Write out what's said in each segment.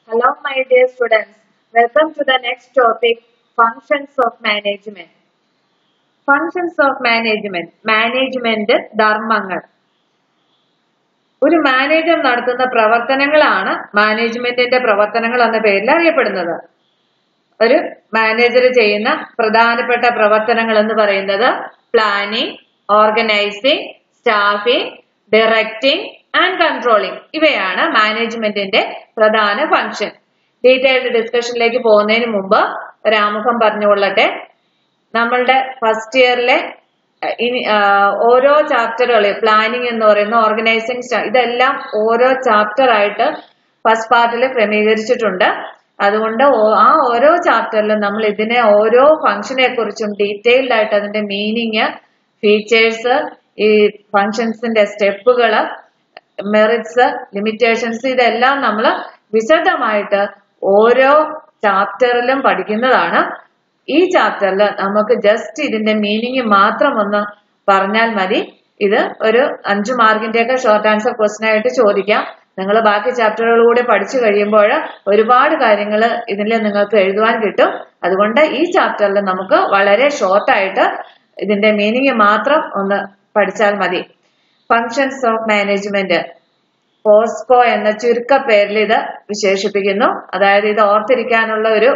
Hello, my dear students. Welcome to the next topic Functions of Management. Functions of Management. Management ധർമ്മങ്ങൾ ഒരു manager നടത്തുന്ന പ്രവർത്തനങ്ങളാണ് മാനേജ്മെന്റിന്റെ പ്രവർത്തനങ്ങൾ എന്ന പേരിൽ അറിയപ്പെടുന്നത് ഒരു മാനേജർ ചെയ്യുന്ന പ്രധാനപ്പെട്ട പ്രവർത്തനങ്ങൾ എന്ന് പറയുന്നത് planning organising staffing directing and controlling ഇവയാണ് മാനേജ്മെന്റിന്റെ പ്രധാന ഫംഗ്ഷൻ ഡീറ്റെയിൽഡ് ഡിസ്കഷനിലേക്ക് പോകുന്നതിന് മുമ്പ് ഒരു ആമുഖം പറഞ്ഞുകൊള്ളട്ടെ നമ്മളുടെ ഫസ്റ്റ് ഇയറിലെ ഇനി ഓരോ ചാപ്റ്ററുകൾ പ്ലാനിങ് എന്ന് പറയുന്ന ഓർഗനൈസിങ് ഇതെല്ലാം ഓരോ ചാപ്റ്റർ ആയിട്ട് ഫസ്റ്റ് പാർട്ടിൽ ക്രമീകരിച്ചിട്ടുണ്ട് അതുകൊണ്ട് ആ ഓരോ ചാപ്റ്ററിലും നമ്മൾ ഇതിനെ ഓരോ ഫംഗ്ഷനെ കുറിച്ചും ഡീറ്റെയിൽഡ് ആയിട്ട് അതിന്റെ മീനിങ് ഫീച്ചേഴ്സ് ഈ ഫങ്ഷൻസിന്റെ സ്റ്റെപ്പുകൾ മെറിറ്റ്സ് ലിമിറ്റേഷൻസ് ഇതെല്ലാം നമ്മൾ വിശദമായിട്ട് ഓരോ ചാപ്റ്ററിലും പഠിക്കുന്നതാണ് ഈ ചാപ്റ്ററിൽ നമുക്ക് ജസ്റ്റ് ഇതിന്റെ മീനിങ് മാത്രം ഒന്ന് പറഞ്ഞാൽ മതി ഇത് ഒരു അഞ്ചു മാർക്കിന്റെ ഒക്കെ ഷോർട്ട് ആൻസർ ക്വസ്റ്റൻ ആയിട്ട് ചോദിക്കാം നിങ്ങൾ ബാക്കി ചാപ്റ്ററുകൾ കൂടെ പഠിച്ചു കഴിയുമ്പോൾ ഒരുപാട് കാര്യങ്ങൾ ഇതിൽ നിങ്ങൾക്ക് എഴുതുവാൻ കിട്ടും അതുകൊണ്ട് ഈ ചാപ്റ്ററിൽ നമുക്ക് വളരെ ഷോർട്ടായിട്ട് ഇതിന്റെ മീനിങ് മാത്രം ഒന്ന് പഠിച്ചാൽ മതി ഫങ്ഷൻസ് ഓഫ് മാനേജ്മെന്റ് പോസ്കോ എന്ന ചുരുക്ക പേരിൽ ഇത് വിശേഷിപ്പിക്കുന്നു അതായത് ഇത് ഓർത്തിരിക്കാനുള്ള ഒരു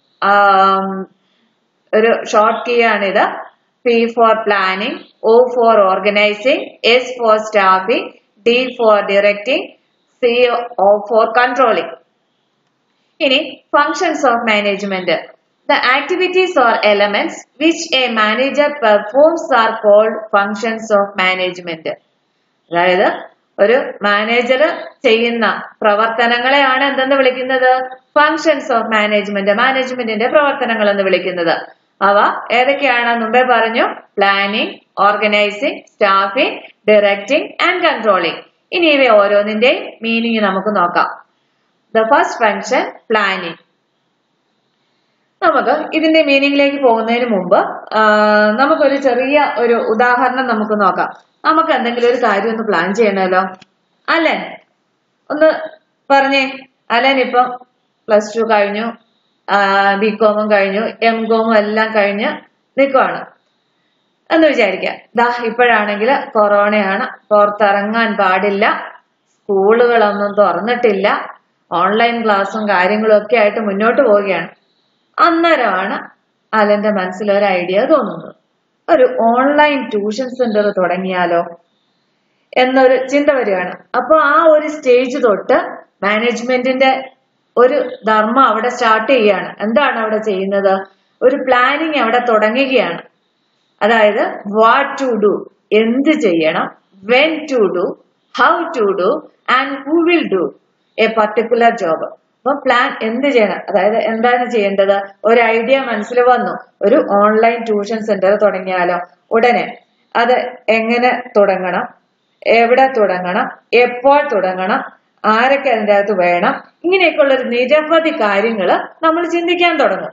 ഒരു ഷോർട്ട് കീ ആണിത് P for planning O for organising S for staffing D for directing C O for controlling ഇനി functions of management the activities or elements which a manager performs are called functions of management അതായത് ഒരു manager ചെയ്യുന്ന പ്രവർത്തനങ്ങളെയാണ് എന്തെന്ന് വിളിക്കുന്നത് functions of management മാനേജ്മെന്റിന്റെ പ്രവർത്തനങ്ങൾ എന്ന് വിളിക്കുന്നത് അവ ഏതൊക്കെയാണ് മുമ്പേ പറഞ്ഞു planning organising staffing directing and controlling ഇനി ഇവ ഓരോന്നിന്റെയും മീനിങ് നമുക്ക് നോക്കാം ദ ഫസ്റ്റ് ഫങ്ഷൻ പ്ലാനിംഗ് നമുക്ക് ഇതിന്റെ മീനിങ്ങിലേക്ക് പോകുന്നതിന് മുമ്പ് നമുക്കൊരു ചെറിയ ഒരു ഉദാഹരണം നമുക്ക് നോക്കാം നമുക്ക് എന്തെങ്കിലും ഒരു കാര്യം ഒന്ന് പ്ലാൻ ചെയ്യണമല്ലോ അലൻ ഒന്ന് പറഞ്ഞേ അലൻ ഇപ്പം പ്ലസ് ടു കഴിഞ്ഞു ബി കോമും കഴിഞ്ഞു എം കോമും എല്ലാം കഴിഞ്ഞ് നിൽക്കുവാണ് എന്ന് വിചാരിക്കാം ദാ ഇപ്പോഴാണെങ്കിൽ കൊറോണയാണ് പുറത്തിറങ്ങാൻ പാടില്ല സ്കൂളുകളൊന്നും തുറന്നിട്ടില്ല ഓൺലൈൻ ക്ലാസ്സും കാര്യങ്ങളും ഒക്കെ ആയിട്ട് മുന്നോട്ട് പോവുകയാണ് അന്നേരമാണ് അലന്റെ മനസ്സിൽ ഒരു ഐഡിയ തോന്നുന്നത് ഒരു ഓൺലൈൻ ട്യൂഷൻ സെന്റർ തുടങ്ങിയാലോ എന്നൊരു ചിന്ത വരികയാണ് അപ്പൊ ആ ഒരു സ്റ്റേജ് തൊട്ട് മാനേജ്മെന്റിന്റെ ഒരു ധർമ്മം അവിടെ സ്റ്റാർട്ട് ചെയ്യുകയാണ് എന്താണ് അവിടെ ചെയ്യുന്നത് ഒരു പ്ലാനിങ് അവിടെ തുടങ്ങുകയാണ് അതായത് വാട്ട് ടു ഡു എന്ത് ചെയ്യണം when to do how to do and who will do a particular job അപ്പൊ പ്ലാൻ എന്ത് ചെയ്യണം അതായത് എന്താണ് ചെയ്യേണ്ടത് ഒരു ഐഡിയ മനസ്സിൽ വന്നു ഒരു ഓൺലൈൻ ട്യൂഷൻ സെന്റർ തുടങ്ങിയാലോ ഉടനെ അത് എങ്ങനെ തുടങ്ങണം എവിടെ തുടങ്ങണം എപ്പോൾ തുടങ്ങണം ആരൊക്കെ അതിൻ്റെ അകത്ത് വേണം ഇങ്ങനെയൊക്കെയുള്ള ഒരു നിരവധി കാര്യങ്ങൾ നമ്മൾ ചിന്തിക്കാൻ തുടങ്ങും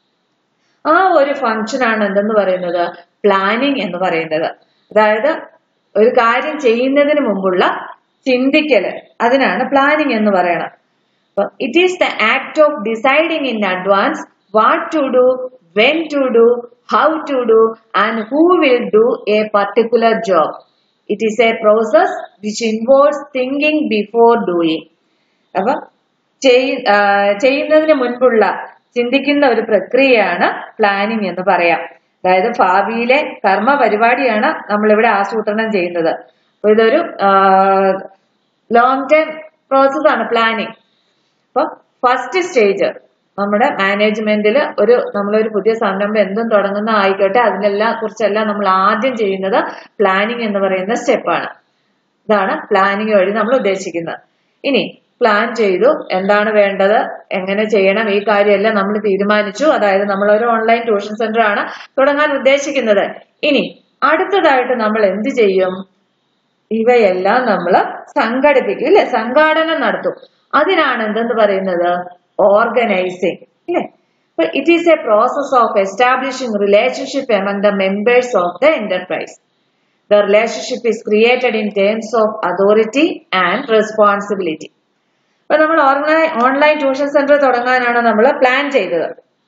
ആ ഒരു ഫംഗ്ഷനാണ് എന്തെന്ന് പറയുന്നത് പ്ലാനിങ് എന്ന് പറയുന്നത് അതായത് ഒരു കാര്യം ചെയ്യുന്നതിന് മുമ്പുള്ള ചിന്തിക്കല് അതിനാണ് പ്ലാനിങ് എന്ന് പറയണം it is the act of deciding in advance what to do, when to do, how to do, and who will do a particular job. It is a process which involves thinking before doing. അപ്പൊ ചെയ്യുന്നതിന് മുൻപുള്ള ചിന്തിക്കുന്ന ഒരു പ്രക്രിയയാണ് planning എന്ന് പറയാം അതായത് ഭാവിയിലെ കർമ്മ പരിപാടിയാണ് നമ്മളിവിടെ ആസൂത്രണം ചെയ്യുന്നത് അപ്പൊ ഇതൊരു ലോങ് ടൈം പ്രോസസ്സാണ് പ്ലാനിങ് അപ്പൊ ഫസ്റ്റ് സ്റ്റേജ് നമ്മുടെ മാനേജ്മെന്റിൽ ഒരു നമ്മളൊരു പുതിയ സംരംഭം എന്തും തുടങ്ങുന്ന ആയിക്കോട്ടെ അതിനെല്ലാം കുറിച്ചെല്ലാം നമ്മൾ ആദ്യം ചെയ്യുന്നത് പ്ലാനിങ് എന്ന് പറയുന്ന സ്റ്റെപ്പാണ് ഇതാണ് പ്ലാനിങ് വഴി നമ്മൾ ഉദ്ദേശിക്കുന്നത് ഇനി പ്ലാൻ ചെയ്തു എന്താണ് വേണ്ടത് എങ്ങനെ ചെയ്യണം ഈ കാര്യമെല്ലാം നമ്മൾ തീരുമാനിച്ചു അതായത് നമ്മൾ ഒരു ഓൺലൈൻ ട്യൂഷൻ സെന്റർ ആണ് തുടങ്ങാൻ ഉദ്ദേശിക്കുന്നത് ഇനി അടുത്തതായിട്ട് നമ്മൾ എന്ത് ചെയ്യും ഇവയെല്ലാം നമ്മൾ സംഘടിപ്പിക്കും ഇല്ലെ സംഘാടനം നടത്തും അതിനാണ് എന്തെന്ന് പറയുന്നത് ഓർഗനൈസിങ് ഇല്ലേ അപ്പൊ it is a process of establishing relationship among the members of the enterprise the relationship is created in terms of authority and responsibility അപ്പൊ നമ്മൾ ഓൺലൈൻ ഓൺലൈൻ ട്യൂഷൻ സെന്റർ തുടങ്ങാനാണ് നമ്മൾ പ്ലാൻ ചെയ്തത്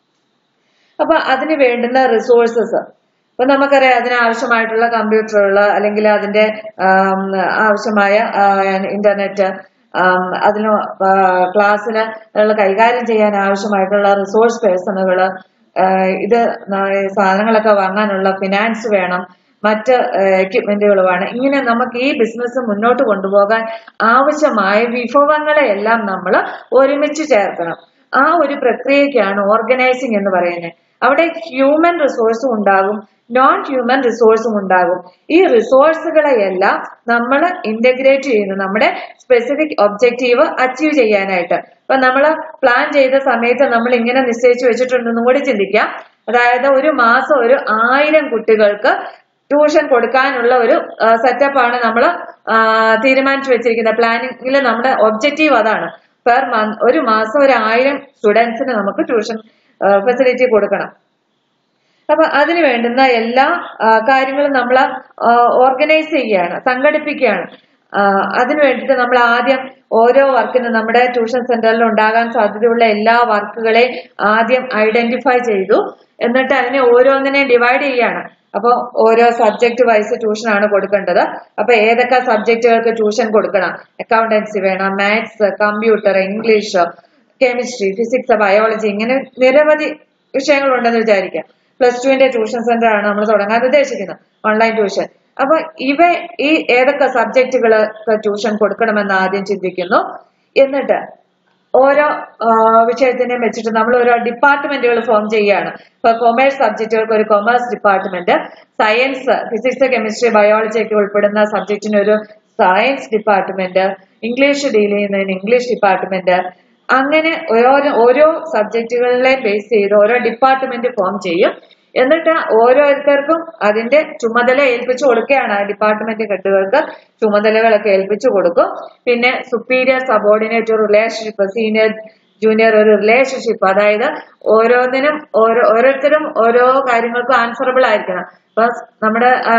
അപ്പൊ അതിന് വേണ്ടുന്ന റിസോഴ്സസ് ഇപ്പൊ നമുക്കറിയാം അതിന് ആവശ്യമായിട്ടുള്ള കമ്പ്യൂട്ടറുകൾ അല്ലെങ്കിൽ അതിന്റെ ആം, ആവശ്യമായ ഇന്റർനെറ്റ് അതിന് ക്ലാസ്സിന് കൈകാര്യം ചെയ്യാൻ ആവശ്യമായിട്ടുള്ള റിസോഴ്സ് പേഴ്സണുകൾ ഇത് ന- സാധനങ്ങളൊക്കെ വാങ്ങാനുള്ള ഫിനാൻസ് വേണം മറ്റ് എക്യുപ്മെന്റുകൾ വേണം ഇങ്ങനെ നമുക്ക് ഈ ബിസിനസ് മുന്നോട്ട് കൊണ്ടുപോകാൻ ആവശ്യമായ വിഭവങ്ങളെ എല്ലാം നമ്മൾ ഒരുമിച്ച് ചേർക്കണം ആ ഒരു പ്രക്രിയക്കാണ് ഓർഗനൈസിങ് എന്ന് പറയുന്നത് അവിടെ ഹ്യൂമൻ റിസോഴ്സും ഉണ്ടാകും നോൺ ഹ്യൂമൻ റിസോഴ്സും ഉണ്ടാകും ഈ റിസോഴ്സുകളെയെല്ലാം നമ്മൾ ഇന്റഗ്രേറ്റ് ചെയ്യുന്നു നമ്മുടെ സ്പെസിഫിക് ഒബ്ജക്റ്റീവ് അച്ചീവ് ചെയ്യാനായിട്ട് ഇപ്പൊ നമ്മൾ പ്ലാൻ ചെയ്ത സമയത്ത് നമ്മൾ ഇങ്ങനെ നിശ്ചയിച്ചു വെച്ചിട്ടുണ്ടെന്നും കൂടി ചിന്തിക്കാം അതായത് ഒരു മാസം ഒരു ആയിരം കുട്ടികൾക്ക് ട്യൂഷൻ കൊടുക്കാനുള്ള ഒരു സെറ്റപ്പാണ് നമ്മൾ തീരുമാനിച്ചു വെച്ചിരിക്കുന്നത് പ്ലാനിങ്ങിൽ നമ്മുടെ ഒബ്ജക്റ്റീവ് അതാണ് പെർ മന്ത് ഒരു മാസം ഒരു ആയിരം സ്റ്റുഡൻസിന് നമുക്ക് ട്യൂഷൻ ഫെസിലിറ്റി കൊടുക്കണം അപ്പൊ അതിന് വേണ്ടുന്ന എല്ലാ ആ, കാര്യങ്ങളും നമ്മൾ ഓർഗനൈസ് ചെയ്യുകയാണ് സംഘടിപ്പിക്കുകയാണ് ആ, അതിനു വേണ്ടിയിട്ട് നമ്മൾ ആദ്യം ഓരോ വർക്കിന് നമ്മുടെ ട്യൂഷൻ സെന്ററിൽ ഉണ്ടാകാൻ സാധ്യതയുള്ള എല്ലാ വർക്കുകളെ ആദ്യം ഐഡന്റിഫൈ ചെയ്തു എന്നിട്ട് അതിനെ ഓരോന്നിനെയും ഡിവൈഡ് ചെയ്യാണ് അപ്പോൾ ഓരോ സബ്ജക്ട് വൈസ് ട്യൂഷൻ ആണ് കൊടുക്കേണ്ടത് അപ്പൊ ഏതൊക്കെ സബ്ജക്റ്റുകൾക്ക് ട്യൂഷൻ കൊടുക്കണം അക്കൗണ്ടൻസി വേണം maths computer English chemistry physics biology ഇങ്ങനെ നിരവധി വിഷയങ്ങളുണ്ടെന്ന് വിചാരിക്കാം പ്ലസ് ടുവിന്റെ ട്യൂഷൻ സെന്റർ ആണ് നമ്മൾ തുടങ്ങാൻ ഉദ്ദേശിക്കുന്നത് ഓൺലൈൻ ട്യൂഷൻ അപ്പൊ ഇവ ഈ ഏതൊക്കെ സബ്ജക്റ്റുകൾക്ക് ട്യൂഷൻ കൊടുക്കണമെന്ന് ആദ്യം ചിന്തിക്കുന്നു എന്നിട്ട് ഓരോ ആ, വിഷയത്തിനെയും വെച്ചിട്ട് നമ്മൾ ഓരോ ഡിപ്പാർട്ട്മെന്റുകൾ ഫോം ചെയ്യുകയാണ് ഇപ്പൊ കൊമേഴ്സ് സബ്ജക്റ്റുകൾക്ക് ഒരു commerce department science physics chemistry biology ഒക്കെ ഉൾപ്പെടുന്ന സബ്ജക്റ്റിന് ഒരു സയൻസ് ഡിപ്പാർട്ട്മെന്റ് ഇംഗ്ലീഷ് ഡീൽ ചെയ്യുന്നതിന് ഇംഗ്ലീഷ് ഡിപ്പാർട്ട്മെന്റ് അങ്ങനെ ഓരോ ഓരോ സബ്ജക്റ്റുകളെ ബേസ് ചെയ്ത് ഓരോ ഡിപ്പാർട്ട്മെന്റ് ഫോം ചെയ്യും എന്നിട്ട് ഓരോരുത്തർക്കും അതിന്റെ ചുമതല ഏൽപ്പിച്ചു കൊടുക്കുകയാണ് ആ ഡിപ്പാർട്ട്മെന്റ് ഹെഡുകൾക്ക് ചുമതലകളൊക്കെ ഏൽപ്പിച്ചു കൊടുക്കും പിന്നെ superior subordinate relationship senior junior ഒരു റിലേഷൻഷിപ്പ് അതായത് ഓരോന്നിനും ഓരോ ഓരോരുത്തരും ഓരോ കാര്യങ്ങൾക്കും ആൻസറബിൾ ആയിരിക്കണം ഇപ്പൊ നമ്മുടെ ആ,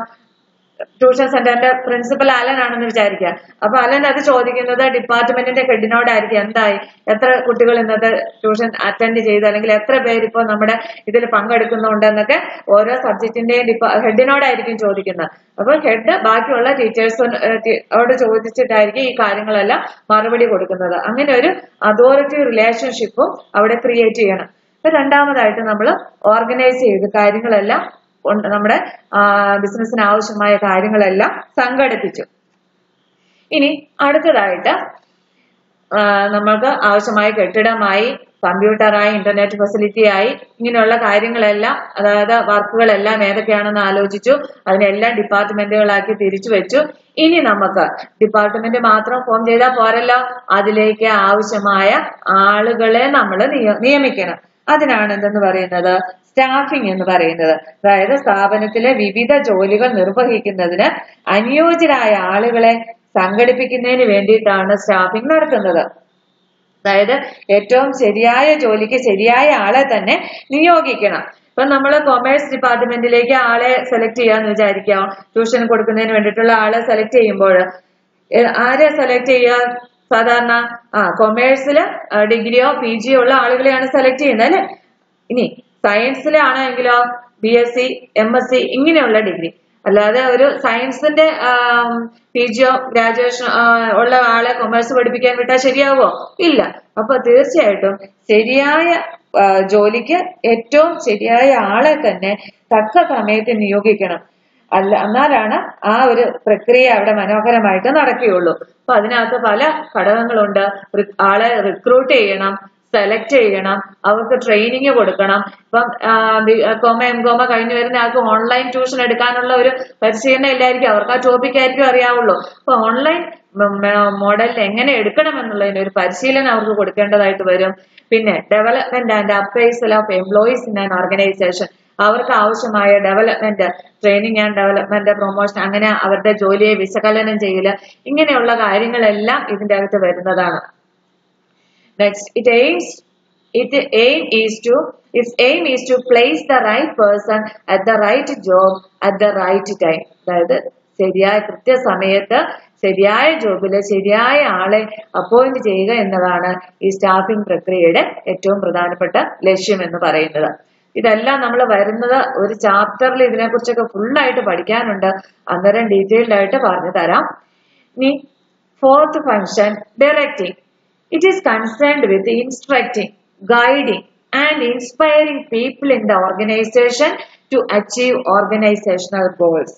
ട്യൂഷൻ സെന്ററിന്റെ പ്രിൻസിപ്പൽ അലൻ ആണെന്ന് വിചാരിക്കുക അപ്പൊ അലൻ അത് ചോദിക്കുന്നത് ഡിപ്പാർട്ട്മെന്റിന്റെ ഹെഡിനോടായിരിക്കും എന്തായി എത്ര കുട്ടികൾ ഇന്നത്തെ ട്യൂഷൻ അറ്റൻഡ് ചെയ്തു അല്ലെങ്കിൽ എത്ര പേര് ഇപ്പോൾ നമ്മുടെ ഇതിൽ പങ്കെടുക്കുന്നുണ്ടെന്നൊക്കെ ഓരോ സബ്ജക്റ്റിന്റെയും ഡിപ്പാ ഹെഡിനോടായിരിക്കും ചോദിക്കുന്നത് അപ്പൊ ഹെഡ് ബാക്കിയുള്ള ടീച്ചേഴ്സിനോട് ചോദിച്ചിട്ടായിരിക്കും ഈ കാര്യങ്ങളെല്ലാം മറുപടി കൊടുക്കുന്നത് അങ്ങനെ ഒരു അതോറിറ്റി റിലേഷൻഷിപ്പും അവിടെ ക്രിയേറ്റ് ചെയ്യണം ഇപ്പൊ രണ്ടാമതായിട്ട് നമ്മൾ ഓർഗനൈസ് ചെയ്ത് കാര്യങ്ങളെല്ലാം കൊണ്ട് നമ്മുടെ ബിസിനസ്സിന് ആവശ്യമായ കാര്യങ്ങളെല്ലാം സംഘടിപ്പിച്ചു ഇനി അടുത്തതായിട്ട് ആ, നമ്മൾക്ക് ആവശ്യമായ കെട്ടിടമായി കമ്പ്യൂട്ടറായി ഇന്റർനെറ്റ് ഫെസിലിറ്റി ആയി ഇങ്ങനെയുള്ള കാര്യങ്ങളെല്ലാം അതായത് വർക്കുകളെല്ലാം ഏതൊക്കെയാണെന്ന് ആലോചിച്ചു അതിനെല്ലാം ഡിപ്പാർട്ട്മെന്റുകളാക്കി തിരിച്ചു വെച്ചു ഇനി നമുക്ക് ഡിപ്പാർട്ട്മെന്റ് മാത്രം ഫോം ചെയ്താൽ പോരല്ലോ അതിലേക്ക് ആവശ്യമായ ആളുകളെ നമ്മൾ നിയമിക്കണം അതിനാണ് എന്തെന്ന് പറയുന്നത് സ്റ്റാഫിംഗ് എന്ന് പറയുന്നത് അതായത് സ്ഥാപനത്തിലെ വിവിധ ജോലികൾ നിർവഹിക്കുന്നതിന് അനുയോജ്യരായ ആളുകളെ സംഘടിപ്പിക്കുന്നതിന് വേണ്ടിയിട്ടാണ് സ്റ്റാഫിംഗ് നടത്തുന്നത് അതായത് ഏറ്റവും ശരിയായ ജോലിക്ക് ശരിയായ ആളെ തന്നെ നിയോഗിക്കണം ഇപ്പൊ നമ്മൾ കൊമേഴ്സ് ഡിപ്പാർട്ട്മെന്റിലേക്ക് ആളെ സെലക്ട് ചെയ്യാന്ന് വിചാരിക്കാം ട്യൂഷൻ കൊടുക്കുന്നതിന് വേണ്ടിയിട്ടുള്ള ആളെ സെലക്ട് ചെയ്യുമ്പോൾ ഏ- ആരെ സെലക്ട് ചെയ്യുക സാധാരണ ആ കൊമേഴ്സില് ഡിഗ്രിയോ പി ജിയോ ഉള്ള ആളുകളെയാണ് സെലക്ട് ചെയ്യുന്നത് അല്ലെ ഇനി സയൻസിലാണെങ്കിലോ B S C M S C ഇങ്ങനെയുള്ള ഡിഗ്രി അല്ലാതെ ഒരു സയൻസിന്റെ പി ജിയോ ഗ്രാജുവേഷൻ ഉള്ള ആളെ കൊമേഴ്സ് പഠിപ്പിക്കാൻ വിട്ടാൽ ശരിയാവോ ഇല്ല അപ്പൊ തീർച്ചയായിട്ടും ശരിയായ ആ, ജോലിക്ക് ഏറ്റവും ശരിയായ ആളെ തന്നെ തക്ക സമയത്ത് നിയോഗിക്കണം അല്ല എന്നാലാണ് ആ ഒരു പ്രക്രിയ അവിടെ മനോഹരമായിട്ട് നടക്കുകയുള്ളൂ അപ്പൊ അതിനകത്ത് പല ഘടകങ്ങളുണ്ട് റി- ആളെ റിക്രൂട്ട് ചെയ്യണം സെലക്ട് ചെയ്യണം അവർക്ക് ട്രെയിനിങ് കൊടുക്കണം ഇപ്പം കോമ എം കോമ കഴിഞ്ഞു വരുന്ന ആൾക്ക് ഓൺലൈൻ ട്യൂഷൻ എടുക്കാനുള്ള ഒരു പരിശീലനം ഇല്ലായിരിക്കും അവർക്ക് ആ ടോപ്പിക് ആയിരിക്കും അറിയാവുള്ളൂ അപ്പൊ ഓൺലൈൻ മോഡലിൽ എങ്ങനെ എടുക്കണം എന്നുള്ളതിന് ഒരു പരിശീലനം അവർക്ക് കൊടുക്കേണ്ടതായിട്ട് വരും പിന്നെ development and appraisal of employees in an organisation അവർക്ക് ആവശ്യമായ development training and development promotion അങ്ങനെ അവരുടെ ജോലിയെ വിശകലനം ചെയ്യല് ഇങ്ങനെയുള്ള കാര്യങ്ങളെല്ലാം ഇതിന്റെ അകത്ത് വരുന്നതാണ് Next, it aims, it aim is to, its aim is to place the right person at the right job at the right time. അതായത് ശരിയായ കൃത്യസമയത്ത് ശരിയായ ജോബില് ശരിയായ ആളെ അപ്പോയിന്റ് ചെയ്യുക എന്നതാണ് ഈ സ്റ്റാഫിംഗ് പ്രക്രിയയുടെ ഏറ്റവും പ്രധാനപ്പെട്ട ലക്ഷ്യം എന്ന് പറയുന്നത് ഇതെല്ലാം നമ്മൾ വരുന്നത് ഒരു ചാപ്റ്ററിൽ ഇതിനെക്കുറിച്ചൊക്കെ ഫുള്ളായിട്ട് പഠിക്കാനുണ്ട് അന്നേരം ഡീറ്റെയിൽഡ് ആയിട്ട് പറഞ്ഞു തരാം ഇനി fourth function directing it is concerned with instructing guiding and inspiring people in the organisation to achieve organisational goals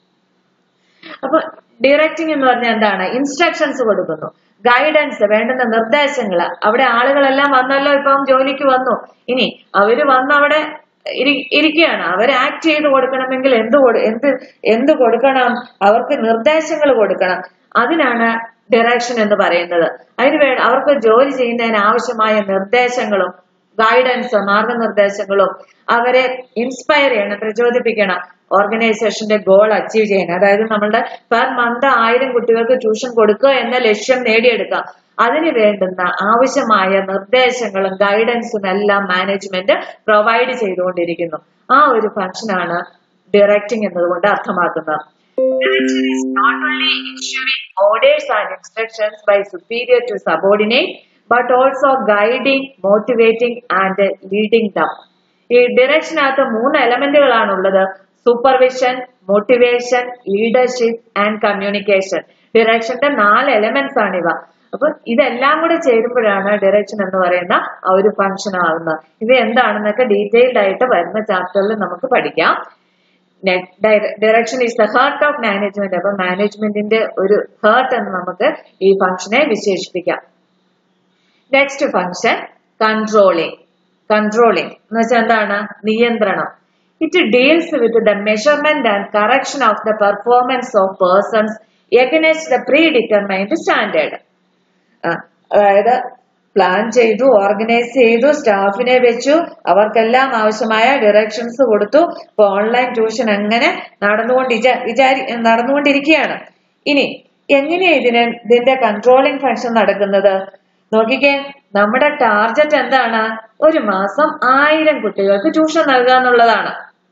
അപ്പൊ ഡയറക്റ്റിംഗ് എന്ന് പറഞ്ഞാൽ എന്താണ് ഇൻസ്ട്രക്ഷൻസ് കൊടുക്കുന്നു ഗൈഡൻസ് വേണ്ടുന്ന നിർദ്ദേശങ്ങൾ അവിടെ ആളുകളെല്ലാം വന്നല്ലോ ഇപ്പം ജോലിക്ക് വന്നു ഇനി അവര് വന്ന് അവിടെ ഇരി- ഇരിക്കുകയാണ് അവർ ആക്ട് ചെയ്ത് കൊടുക്കണമെങ്കിൽ എന്ത് കൊടു എന്ത് എന്ത് കൊടുക്കണം അവർക്ക് നിർദ്ദേശങ്ങൾ കൊടുക്കണം അതിനാണ് ഡയറക്ഷൻ എന്ന് പറയുന്നത് അതിന് വേ അവർക്ക് ജോലി ചെയ്യുന്നതിന് ആവശ്യമായ നിർദ്ദേശങ്ങളും ഗൈഡൻസ് മാർഗനിർദ്ദേശങ്ങളും അവരെ ഇൻസ്പയർ ചെയ്യണം പ്രചോദിപ്പിക്കണം ഓർഗനൈസേഷന്റെ ഗോൾ അച്ചീവ് ചെയ്യണം അതായത് നമ്മളുടെ പെർ മന്ത് ആയിരം കുട്ടികൾക്ക് ട്യൂഷൻ കൊടുക്കുക എന്ന ലക്ഷ്യം നേടിയെടുക്കുക അതിന് വേണ്ടുന്ന ആവശ്യമായ നിർദ്ദേശങ്ങളും ഗൈഡൻസും എല്ലാം മാനേജ്മെന്റ് പ്രൊവൈഡ് ചെയ്തുകൊണ്ടിരിക്കുന്നു ആ ഒരു ഫംഗ്ഷനാണ് ഡയറക്റ്റിംഗ് എന്നതുകൊണ്ട് അർത്ഥമാക്കുന്നത് Direction is not only issuing orders and instructions by superior to subordinate, but also guiding, motivating and leading them. ഈ ഡിറക്ഷനകത്ത് മൂന്ന് എലമെന്റുകളാണ് ഉള്ളത് supervision motivation leadership and communication ഡിറക്ഷന്റെ നാല് എലമെന്റ്സ് ആണ് ഇവ അപ്പൊ ഇതെല്ലാം കൂടെ ചേരുമ്പോഴാണ് ഡിറക്ഷൻ എന്ന് പറയുന്ന ആ ഒരു ഫംഗ്ഷൻ ആകുന്നത് ഇത് എന്താണെന്നൊക്കെ ഡീറ്റെയിൽഡ് ആയിട്ട് വരുന്ന ചാപ്റ്ററിൽ നമുക്ക് പഠിക്കാം direction is the heart of management അപ്പൊ മാനേജ്മെന്റിന്റെ ഒരു ഹേർട്ട് എന്ന് നമുക്ക് ഈ ഫംഗ്ഷനെ വിശേഷിപ്പിക്കാം നെക്സ്റ്റ് ഫംഗ്ഷൻ കൺട്രോളിംഗ് കൺട്രോളിംഗ് എന്ന് വെച്ചാൽ എന്താണ് നിയന്ത്രണം it deals with the measurement and correction of the performance of persons against the predetermined standard അതായത് പ്ലാൻ ചെയ്തു ഓർഗനൈസ് ചെയ്തു സ്റ്റാഫിനെ വെച്ചു അവർക്കെല്ലാം ആവശ്യമായ ഡയറക്ഷൻസ് കൊടുത്തു ഇപ്പൊ ഓൺലൈൻ ട്യൂഷൻ അങ്ങനെ നടന്നുകൊണ്ട് വിചാ- വിചാരി നടന്നുകൊണ്ടിരിക്കുകയാണ് ഇനി എങ്ങനെയാ ഇതിന് ഇതിന്റെ കൺട്രോളിംഗ് ഫംഗ്ഷൻ നടക്കുന്നത് നോക്കിക്കേ നമ്മുടെ ടാർഗറ്റ് എന്താണ് ഒരു മാസം ആയിരം കുട്ടികൾക്ക് ട്യൂഷൻ നൽകുക എന്നുള്ളതാണ്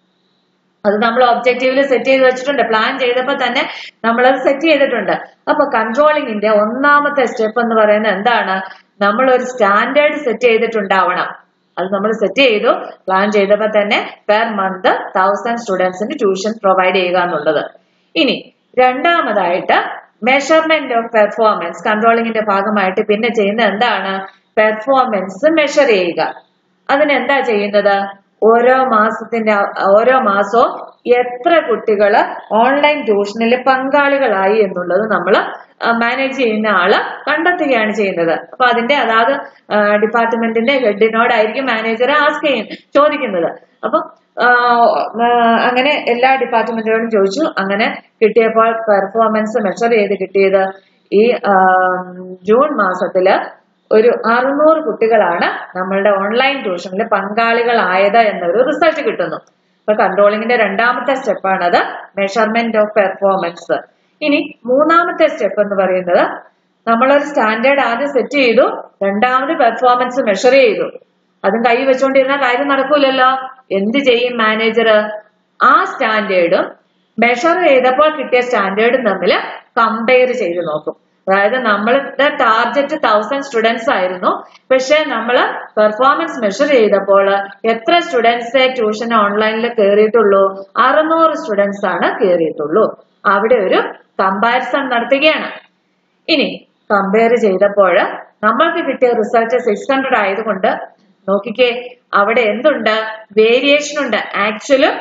അത് നമ്മൾ ഒബ്ജക്റ്റീവിൽ സെറ്റ് ചെയ്ത് വെച്ചിട്ടുണ്ട് പ്ലാൻ ചെയ്തപ്പോൾ തന്നെ നമ്മൾ അത് സെറ്റ് ചെയ്തിട്ടുണ്ട് അപ്പൊ കൺട്രോളിങ്ങിന്റെ ഒന്നാമത്തെ സ്റ്റെപ്പ് എന്ന് പറയുന്നത് എന്താണ് നമ്മൾ ഒരു സ്റ്റാൻഡേർഡ് സെറ്റ് ചെയ്തിട്ടുണ്ടാവണം അത് നമ്മൾ സെറ്റ് ചെയ്തു പ്ലാൻ ചെയ്തപ്പോൾ തന്നെ പെർ മന്ത് തൗസൻഡ് സ്റ്റുഡൻസിന് ട്യൂഷൻ പ്രൊവൈഡ് ചെയ്യുക എന്നുള്ളത് ഇനി രണ്ടാമതായിട്ട് മെഷർമെന്റ് ഓഫ് പെർഫോമൻസ് കൺട്രോളിങ്ങിന്റെ ഭാഗമായിട്ട് പിന്നെ ചെയ്യുന്നത് എന്താണ് പെർഫോമൻസ് മെഷർ ചെയ്യുക അതിനെന്താ ചെയ്യുന്നത് ഓരോ മാസത്തിന്റെ അ- ഓരോ മാസവും എത്ര കുട്ടികൾ ഓൺലൈൻ ട്യൂഷനിൽ പങ്കാളികളായി എന്നുള്ളത് നമ്മൾ മാനേജ് ചെയ്യുന്ന ആള് കണ്ടെത്തുകയാണ് ചെയ്യുന്നത് അപ്പൊ അതിന്റെ അതാത് ഡിപ്പാർട്ട്മെന്റിന്റെ ഹെഡിനോടായിരിക്കും മാനേജർ ആസ്ക് ചെയ്യും ചോദിക്കുന്നത് അപ്പൊ ആ, ആ, അങ്ങനെ എല്ലാ ഡിപ്പാർട്ട്മെന്റുകളും ചോദിച്ചു അങ്ങനെ കിട്ടിയപ്പോൾ പെർഫോമൻസ് മെഷർ ചെയ്ത് കിട്ടിയത് ഈ ആ, ജൂൺ മാസത്തില് ഒരു അറുന്നൂറ് കുട്ടികളാണ് നമ്മളുടെ ഓൺലൈൻ ട്യൂഷനിൽ പങ്കാളികളായത് എന്നൊരു റിസൾട്ട് കിട്ടുന്നു അപ്പൊ കൺട്രോളിങ്ങിന്റെ രണ്ടാമത്തെ സ്റ്റെപ്പാണത് മെഷർമെന്റ് ഓഫ് പെർഫോമൻസ് ഇനി മൂന്നാമത്തെ സ്റ്റെപ്പ് എന്ന് പറയുന്നത് നമ്മളൊരു സ്റ്റാൻഡേർഡ് ആദ്യം സെറ്റ് ചെയ്തു രണ്ടാമത് പെർഫോമൻസ് മെഷർ ചെയ്തു അതും കൈ വെച്ചുകൊണ്ടിരുന്ന കാര്യം നടക്കൂലല്ലോ എന്ത് ചെയ്യും മാനേജർ ആ സ്റ്റാൻഡേർഡും മെഷർ ചെയ്തപ്പോൾ കിട്ടിയ സ്റ്റാൻഡേർഡും തമ്മിൽ കമ്പയർ ചെയ്ത് നോക്കും അതായത് നമ്മളുടെ ടാർഗറ്റ് തൗസൻഡ് സ്റ്റുഡൻസ് ആയിരുന്നു പക്ഷെ നമ്മൾ പെർഫോമൻസ് മെഷർ ചെയ്തപ്പോൾ എത്ര സ്റ്റുഡൻസ് ട്യൂഷൻ ഓൺലൈനിൽ കയറിയിട്ടുള്ളൂ അറുന്നൂറ് സ്റ്റുഡൻസ് ആണ് കയറിയിട്ടുള്ളൂ അവിടെ ഒരു കമ്പാരിസൺ നടത്തുകയാണ് ഇനി കമ്പയർ ചെയ്തപ്പോൾ നമ്മൾക്ക് കിട്ടിയ റിസൾട്ട് സിക്സ് ഹൺഡ്രഡ് ആയതുകൊണ്ട് നോക്കിക്കേ അവിടെ എന്തുണ്ട് വേരിയേഷൻ ഉണ്ട് ആക്ച്വലും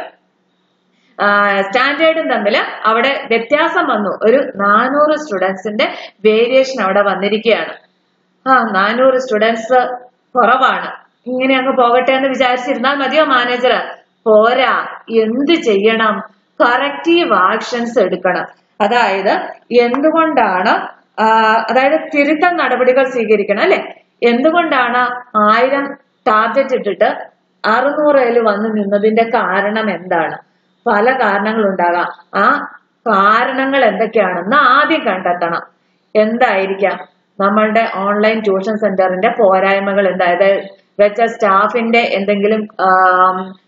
സ്റ്റാൻഡേർഡും തമ്മിൽ അവിടെ വ്യത്യാസം വന്നു ഒരു നാനൂറ് സ്റ്റുഡൻസിന്റെ വേരിയേഷൻ അവിടെ വന്നിരിക്കുകയാണ് ആ നാനൂറ് സ്റ്റുഡൻസ് കുറവാണ് ഇങ്ങനെ അങ്ങ് പോകട്ടെ എന്ന് വിചാരിച്ചിരുന്നാൽ മതിയോ മാനേജർ പോരാ എന്ത് ചെയ്യണം കറക്റ്റീവ് ആക്ഷൻസ് എടുക്കണം അതായത് എന്തുകൊണ്ടാണ് ആ, അതായത് തിരുത്തൽ നടപടികൾ സ്വീകരിക്കണം അല്ലെ എന്തുകൊണ്ടാണ് ആയിരം ടാർഗറ്റ് ഇട്ടിട്ട് അറുന്നൂറിൽ വന്ന് നിന്നതിന്റെ കാരണം എന്താണ് പല കാരണങ്ങളുണ്ടാകാം ആ കാരണങ്ങൾ എന്തൊക്കെയാണെന്ന് ആദ്യം കണ്ടെത്തണം എന്തായിരിക്കാം നമ്മളുടെ ഓൺലൈൻ ട്യൂഷൻ സെന്ററിന്റെ പോരായ്മകൾ എന്താ അതായത് വെച്ച സ്റ്റാഫിന്റെ എന്തെങ്കിലും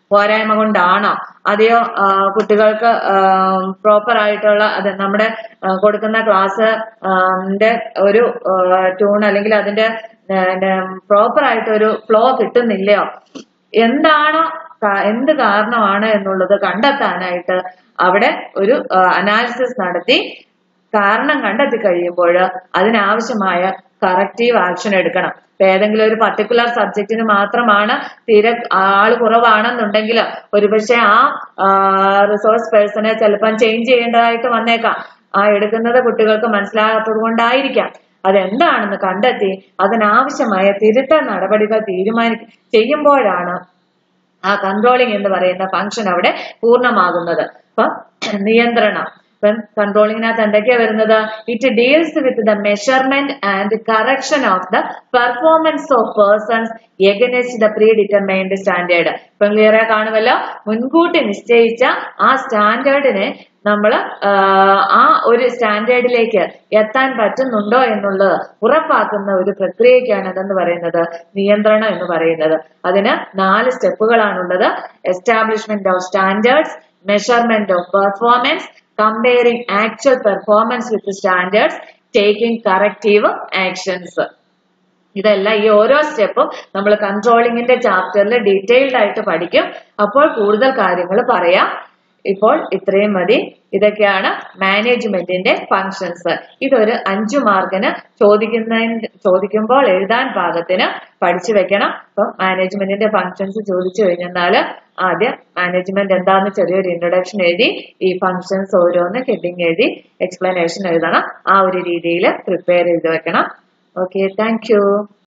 പോരായ്മ കൊണ്ടാണോ അതെയോ ആ, കുട്ടികൾക്ക് പ്രോപ്പർ ആയിട്ടുള്ള അത് നമ്മുടെ ആ, കൊടുക്കുന്ന ക്ലാസ് ന്റെ ഒരു ട്യൂൺ അല്ലെങ്കിൽ അതിന്റെ പ്രോപ്പർ ആയിട്ട് ഒരു ഫ്ലോ കിട്ടുന്നില്ലയോ എന്താണോ കാ- എന്ത് കാരണമാണ് എന്നുള്ളത് കണ്ടെത്താനായിട്ട് അവിടെ ഒരു അനാലിസിസ് നടത്തി കാരണം കണ്ടെത്തി കഴിയുമ്പോൾ അതിനാവശ്യമായ കറക്റ്റീവ് ആക്ഷൻ എടുക്കണം ഇപ്പൊ ഏതെങ്കിലും ഒരു പർട്ടിക്കുലർ സബ്ജക്റ്റിന് മാത്രമാണ് തീരെ ആള് കുറവാണെന്നുണ്ടെങ്കിൽ ഒരുപക്ഷെ ആ റിസോഴ്സ് പേഴ്സണെ ചിലപ്പം ചേഞ്ച് ചെയ്യേണ്ടതായിട്ട് വന്നേക്കാം ആ എടുക്കുന്നത് കുട്ടികൾക്ക് മനസ്സിലാകാത്തത് കൊണ്ടായിരിക്കാം അതെന്താണെന്ന് കണ്ടെത്തി അതിനാവശ്യമായ തിരുത്തൽ നടപടികൾ തീരുമാനിക്കും ചെയ്യുമ്പോഴാണ് ആ കൺട്രോളിംഗ് എന്ന് പറയുന്ന ഫംഗ്ഷൻ അവിടെ പൂർണ്ണമാകുന്നത് അപ്പൊ നിയന്ത്രണം ഇപ്പം കൺട്രോളിങ്ങിനകത്ത് എന്തൊക്കെയാ വരുന്നത് it deals with the measurement and correction of the performance of persons against the predetermined standard ഇപ്പം ക്ലിയർ ആയി കാണുമല്ലോ മുൻകൂട്ടി നിശ്ചയിച്ച ആ സ്റ്റാൻഡേർഡിനെ നമ്മൾ ആ ഒരു സ്റ്റാൻഡേർഡിലേക്ക് എത്താൻ പറ്റുന്നുണ്ടോ എന്നുള്ളത് ഉറപ്പാക്കുന്ന ഒരു പ്രക്രിയയ്ക്കാണ് അതെന്ന് പറയുന്നത് നിയന്ത്രണം എന്ന് പറയുന്നത് അതിന് നാല് സ്റ്റെപ്പുകളാണുള്ളത് establishment of standards measurement of performance comparing actual performance with standards taking corrective actions ഇതെല്ലാം ഈ ഓരോ സ്റ്റെപ്പും നമ്മൾ കൺട്രോളിങ്ങിന്റെ ചാപ്റ്ററിൽ ഡീറ്റെയിൽഡ് ആയിട്ട് പഠിക്കും അപ്പോൾ കൂടുതൽ കാര്യങ്ങൾ പറയാം ഇപ്പോൾ ഇത്രയും മതി ഇതൊക്കെയാണ് മാനേജ്മെന്റിന്റെ ഫങ്ഷൻസ് ഇതൊരു അഞ്ചു മാർക്കിന് ചോദിക്കുന്ന ചോദിക്കുമ്പോൾ എഴുതാൻ പാകത്തിന് പഠിച്ചു വെക്കണം അപ്പം മാനേജ്മെന്റിന്റെ ഫങ്ഷൻസ് ചോദിച്ചു കഴിഞ്ഞാൽ ആദ്യം മാനേജ്മെന്റ് എന്താന്ന് ചെറിയൊരു ഇൻട്രൊഡക്ഷൻ എഴുതി ഈ ഫങ്ഷൻസ് ഓരോന്ന് ഹെഡിങ് എഴുതി എക്സ്പ്ലനേഷൻ എഴുതണം ആ ഒരു രീതിയിൽ പ്രിപ്പയർ ചെയ്ത് വെക്കണം ഓക്കെ താങ്ക്